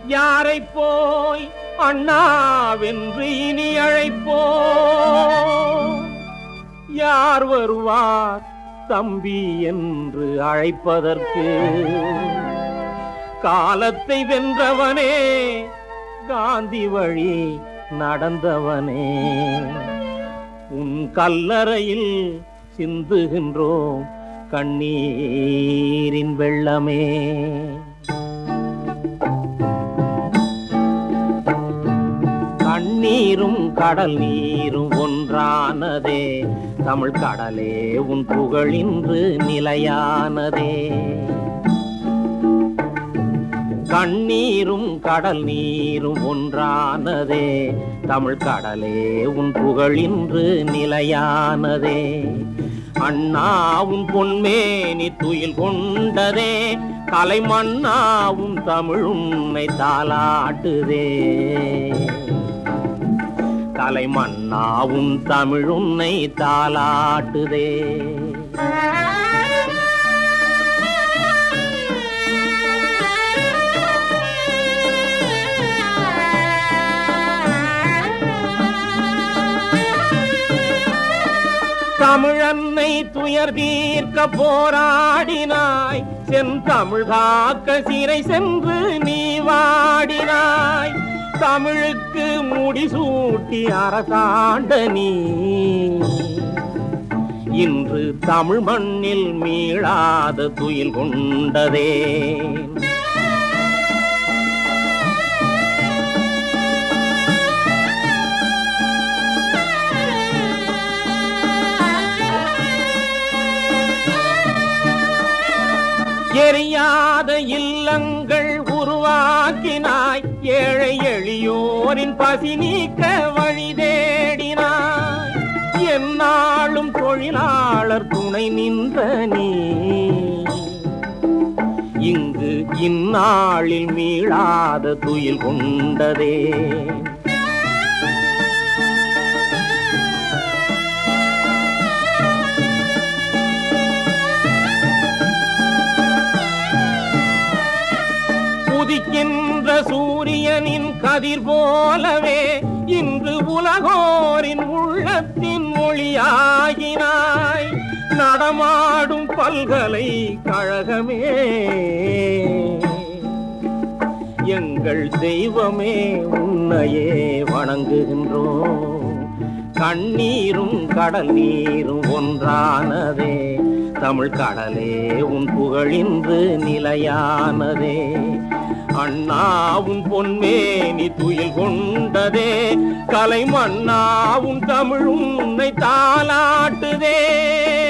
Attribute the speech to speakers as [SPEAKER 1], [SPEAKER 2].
[SPEAKER 1] யாரை போய் அண்ணாவென்று இனி அழைப்போ யார் வருவார் தம்பி என்று அழைப்பதற்கு காலத்தை வென்றவனே காந்தி வழி நடந்தவனே உன் கல்லறையில் சிந்துகின்றோம் கண்ணீரின் வெள்ளமே கண்ணீரும் கடல் நீரும் ஒன்றானதே தமிழ் கடலே உன் புகழின்று நிலையானதே கண்ணீரும் கடல் நீரும் ஒன்றானதே தமிழ் கடலே உன் புகழின்று நிலையானதே அண்ணாவும் பொன்மேனி துயில் கொண்டதே கலைமண்ணாவும் தமிழ் உன்னை தாலாட்டுதே கலைமண்ணாவும் தமிழ் உன்னை தாலாட்டுதே தமிழன்னை துயர் தீர்க்க போராடினாய் செந்தமிழ் காக்க சிறை சென்று நீ வாடினாய் தமிழுக்கு முடிசூட்டி அரசாண்ட நீ இன்று தமிழ் மண்ணில் மீளாத துயில் கொண்டதே எரியாத இல்லங்கள் உருவாக்கினாய் ஏழை எளியோரின் பசி நீக்க வழி தேடினாய் எந்நாளும் தொழிலாளர் துணை நின்ற நீ இங்கு இந்நாளில் மீளாத துயில் கொண்டதே உதிக்கின்ற சூரியனின் கதிர் போலவே இன்று உலகோரின் உள்ளத்தின் மொழியாகினாய் நடமாடும் பல்கலை கழகமே எங்கள் தெய்வமே உன்னையே வணங்குகின்றோம் கண்ணீரும் கடல் நீரும் ஒன்றானதே தமிழ் கடலே உன் புகழின்று நிலையானதே அண்ணாவும் பொன்மேனி துயில் கொண்டதே கலை மண்ணாவும் தமிழும் உன்னை தாலாட்டுதே